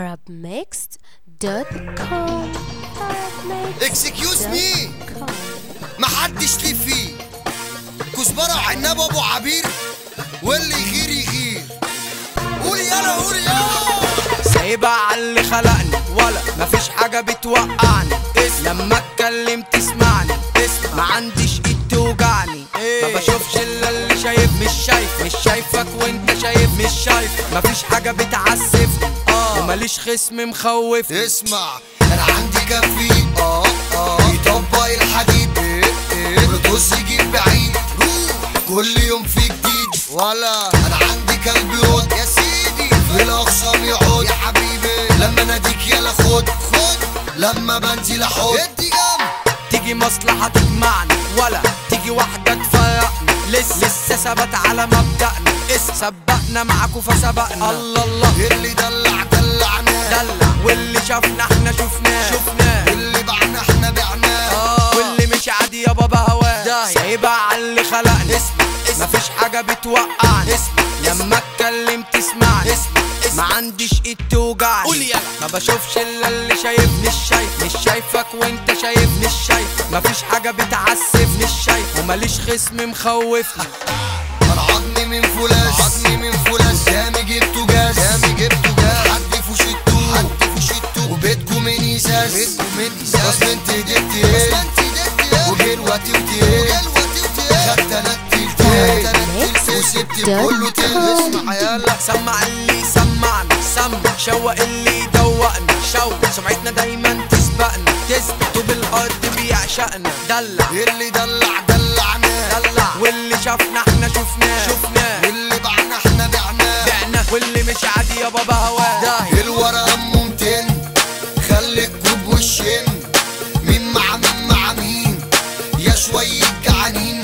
arabmixed.com اكسكيوز مي محدش ليه فيه كزبرة وعنب ابو عبير واللي يغير يغير قول يلا قول يلا سايبها على اللي خلقني ولا مفيش حاجة بتوقعني اسم لما اتكلم تسمعني اسم ما عنديش ايد توجعني ما بشوفش الا اللي شايف مش شايف مش شايفك وانت شايف مش شايف مفيش حاجة بتعسفني اه وماليش خصم مخوفني اسمع انا عندي كفي اه اه يطبق الحديد ايه ايه بص يجيب بعيد روح كل يوم في جديد ولا انا عندي كلب يقعد يا سيدي في الاخصام يقعد يا حبيبي لما ناديك يلا خد خد لما بنزل احط ادي جنب تيجي مصلحة تجمعنا ولا تيجي واحدة تفرقنا لسه لسه ثبت على مبدأنا اس سبقنا معاكوا فسبقنا الله الله اللي دلع دلعناه دلع واللي شافنا احنا شفناه شفناه اللي بعنا احنا بعناه آه. واللي مش عادي يا بابا هواه سايبها على اللي خلقني اسمع اسمع مفيش حاجة بتوقعني اسمع لما اتكلم تسمعني اسمع اسمع ما عنديش ايد توجعني قول يلا ما بشوفش الا اللي شايف مش شايف مش شايفك وانت شايف مش شايف مفيش حاجة بتعسف مش شايف وماليش خصم مخوفني انا عضني من فولاس عضني من فولاس سامي جبته جاز سامي جبته جاز حد فوشيتو حد فوشيتو وبيتكم من ايساس بيتكم من ايساس بس انت جبت ايه بس انت جبت ايه وجلوتي وتيه وجلوتي وتيه خدت انا التلتين وسبت كله تلت اسمع يلا سمع اللي سمعنا سمع شوق اللي دوقنا شوق سمعتنا دايما تسبقنا تسبق طوب الارض بيعشقنا دلع اللي دلع دلعناه دلع واللي شافنا احنا شفناه شفناه اللي بعنا احنا بعناه بعنا واللي مش عادي يا بابا هواه داهي الورقة امه 200 خلي الكوب وشين مين مع مين مع مين يا شوية جعانين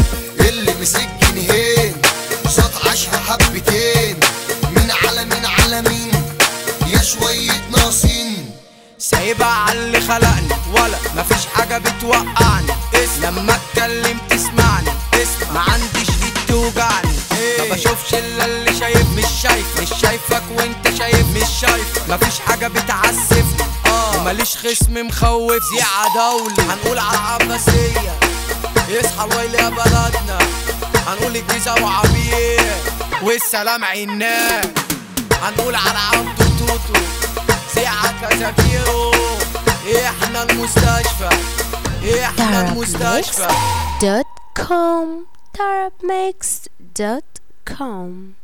اللي مسك جنيهين صوت عشها حبتين مين على مين على مين يا شوية ناقصين سايبها على اللي خلقني ولا مفيش حاجة بتوقعني اسم لما اتكلم تسمعني اسم ما عنديش ايد توجعني ما بشوفش الا اللي شايف مش شايف مش شايفك وانت شايف مش شايف مفيش حاجة بتعسفني اه وماليش خصم مخوف زيعة دولي هنقول على العباسية يصحى الويل يا بلدنا هنقول الجيزة وعبير والسلام عناك هنقول على عبده توتو ساعة كتاكيرو احنا المستشفى احنا المستشفى arabmixed.com arabmixed.com